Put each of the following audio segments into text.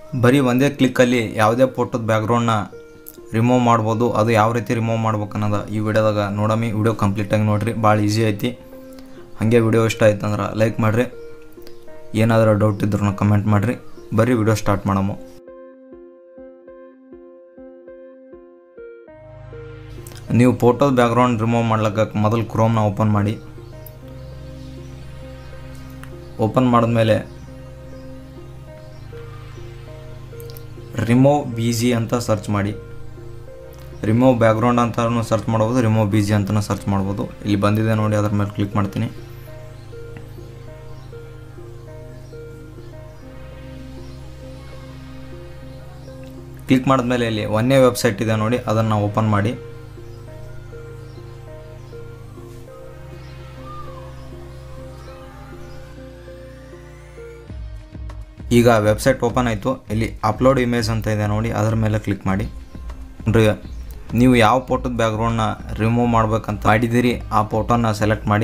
ಬರೀ ಒಂದೇ ಕ್ಲಿಕ್ಕಲ್ಲಿ ಯಾವುದೇ ಫೋಟೋದ ಬ್ಯಾಕ್ಗ್ರೌಂಡ್ನ ರಿಮೂವ್ ಮಾಡ್ಬೋದು ಅದು ಯಾವ ರೀತಿ ರಿಮೂವ್ ಮಾಡ್ಬೇಕು ಅನ್ನೋದು ಈ ವಿಡಿಯೋದಾಗ ನೋಡಮಿ ವಿಡಿಯೋ ಕಂಪ್ಲೀಟಾಗಿ ನೋಡಿರಿ ಭಾಳ ಈಸಿ ಐತಿ ಹಾಗೆ ವಿಡಿಯೋ ಇಷ್ಟ ಆಯ್ತು ಅಂದ್ರೆ ಲೈಕ್ ಮಾಡಿರಿ ಏನಾದರೂ ಡೌಟ್ ಇದ್ರೂ ಕಮೆಂಟ್ ಮಾಡಿರಿ ಬರೀ ವಿಡಿಯೋ ಸ್ಟಾರ್ಟ್ ಮಾಡಮು ನೀವು ಫೋಟೋದ ಬ್ಯಾಕ್ಗ್ರೌಂಡ್ ರಿಮೂವ್ ಮಾಡ್ಲಿಕ್ಕೆ ಮೊದಲು ಕ್ರೋಮ್ನ ಓಪನ್ ಮಾಡಿ ಓಪನ್ ಮಾಡಿದ್ಮೇಲೆ ರಿಮೂವ್ ಬಿ ಜಿ ಅಂತ ಸರ್ಚ್ ಮಾಡಿ ರಿಮೂವ್ ಬ್ಯಾಕ್ಗ್ರೌಂಡ್ ಅಂತಲೂ ಸರ್ಚ್ ಮಾಡ್ಬೋದು ರಿಮೂವ್ ಬಿ ಜಿ ಅಂತಲೂ ಸರ್ಚ್ ಮಾಡ್ಬೋದು ಇಲ್ಲಿ ಬಂದಿದೆ ನೋಡಿ ಅದ್ರ ಮೇಲೆ ಕ್ಲಿಕ್ ಮಾಡ್ತೀನಿ ಕ್ಲಿಕ್ ಮಾಡಿದ್ಮೇಲೆ ಇಲ್ಲಿ ಒಂದೇ ವೆಬ್ಸೈಟ್ ಇದೆ ನೋಡಿ ಅದನ್ನು ಓಪನ್ ಮಾಡಿ ಈಗ ವೆಬ್ಸೈಟ್ ಓಪನ್ ಆಯಿತು ಇಲ್ಲಿ ಅಪ್ಲೋಡ್ ಇಮೇಜ್ ಅಂತ ಇದೆ ನೋಡಿ ಅದರ ಮೇಲೆ ಕ್ಲಿಕ್ ಮಾಡಿ ನೋಡ್ರಿ ನೀವು ಯಾವ ಫೋಟೋದ ಬ್ಯಾಕ್ಗ್ರೌಂಡ್ನ ರಿಮೂವ್ ಮಾಡ್ಬೇಕಂತ ಮಾಡಿದ್ದೀರಿ ಆ ಫೋಟೋನ ಸೆಲೆಕ್ಟ್ ಮಾಡಿ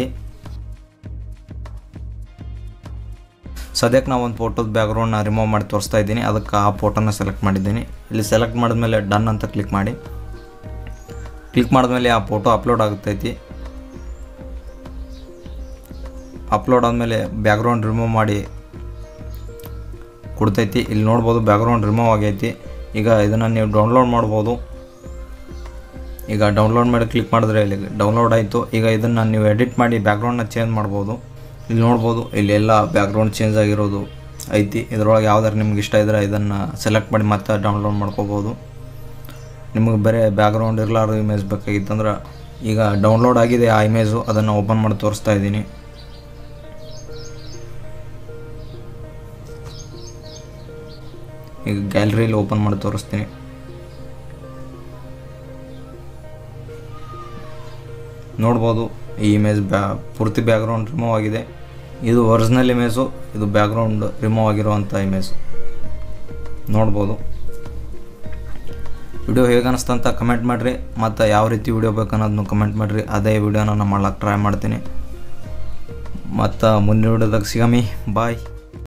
ಸದ್ಯಕ್ಕೆ ನಾವು ಒಂದು ಫೋಟೋದ ಬ್ಯಾಕ್ಗ್ರೌಂಡ್ನ ರಿಮೂವ್ ಮಾಡಿ ತೋರಿಸ್ತಾ ಇದ್ದೀನಿ ಅದಕ್ಕೆ ಆ ಫೋಟೋನ ಸೆಲೆಕ್ಟ್ ಮಾಡಿದ್ದೀನಿ ಇಲ್ಲಿ ಸೆಲೆಕ್ಟ್ ಮಾಡಿದ್ಮೇಲೆ ಡನ್ ಅಂತ ಕ್ಲಿಕ್ ಮಾಡಿ ಕ್ಲಿಕ್ ಮಾಡಿದ್ಮೇಲೆ ಆ ಫೋಟೋ ಅಪ್ಲೋಡ್ ಆಗುತ್ತೈತಿ ಅಪ್ಲೋಡ್ ಆದಮೇಲೆ ಬ್ಯಾಕ್ಗ್ರೌಂಡ್ ರಿಮೂವ್ ಮಾಡಿ ಕೊಡ್ತೈತಿ ಇಲ್ಲಿ ನೋಡ್ಬೋದು ಬ್ಯಾಕ್ಗ್ರೌಂಡ್ ರಿಮೂವ್ ಆಗೈತಿ ಈಗ ಇದನ್ನು ನೀವು ಡೌನ್ಲೋಡ್ ಮಾಡ್ಬೋದು ಈಗ ಡೌನ್ಲೋಡ್ ಮಾಡಿ ಕ್ಲಿಕ್ ಮಾಡಿದ್ರೆ ಇಲ್ಲಿ ಡೌನ್ಲೋಡ್ ಆಯಿತು ಈಗ ಇದನ್ನು ನೀವು ಎಡಿಟ್ ಮಾಡಿ ಬ್ಯಾಕ್ಗ್ರೌಂಡ್ನ ಚೇಂಜ್ ಮಾಡ್ಬೋದು ಇಲ್ಲಿ ನೋಡ್ಬೋದು ಇಲ್ಲಿ ಎಲ್ಲ ಬ್ಯಾಕ್ಗ್ರೌಂಡ್ ಚೇಂಜ್ ಆಗಿರೋದು ಐತಿ ಇದರೊಳಗೆ ಯಾವ್ದಾರು ನಿಮ್ಗೆ ಇಷ್ಟ ಇದ್ದರೆ ಇದನ್ನು ಸೆಲೆಕ್ಟ್ ಮಾಡಿ ಮತ್ತೆ ಡೌನ್ಲೋಡ್ ಮಾಡ್ಕೋಬೋದು ನಿಮಗೆ ಬರೀ ಬ್ಯಾಕ್ಗ್ರೌಂಡ್ ಇರಲಾರ್ದು ಇಮೇಜ್ ಬೇಕಾಗಿತ್ತಂದ್ರೆ ಈಗ ಡೌನ್ಲೋಡ್ ಆಗಿದೆ ಆ ಇಮೇಜು ಅದನ್ನು ಓಪನ್ ಮಾಡಿ ತೋರಿಸ್ತಾ ಇದ್ದೀನಿ ಈಗ ಗ್ಯಾಲರಿಯಲ್ಲಿ ಓಪನ್ ಮಾಡಿ ತೋರಿಸ್ತೀನಿ ನೋಡ್ಬೋದು ಈ ಇಮೇಜ್ ಬ್ಯಾ ಪೂರ್ತಿ ಬ್ಯಾಕ್ಗ್ರೌಂಡ್ ರಿಮೂವ್ ಆಗಿದೆ ಇದು ಒರಿಜಿನಲ್ ಇಮೇಜು ಇದು ಬ್ಯಾಕ್ಗ್ರೌಂಡ್ ರಿಮೂವ್ ಆಗಿರುವಂಥ ಇಮೇಜ್ ನೋಡ್ಬೋದು ವಿಡಿಯೋ ಹೇಗೆ ಅನಿಸ್ತಂತ ಕಮೆಂಟ್ ಮಾಡಿರಿ ಮತ್ತು ಯಾವ ರೀತಿ ವಿಡಿಯೋ ಬೇಕು ಅನ್ನೋದನ್ನು ಕಮೆಂಟ್ ಮಾಡಿರಿ ಅದೇ ವಿಡಿಯೋನ ನಾನು ಮಾಡ್ಲಿಕ್ಕೆ ಟ್ರೈ ಮಾಡ್ತೀನಿ ಮತ್ತು ಮುಂದಿನ ವಿಡಿಯೋದಾಗ ಸಿಗಮಿ ಬಾಯ್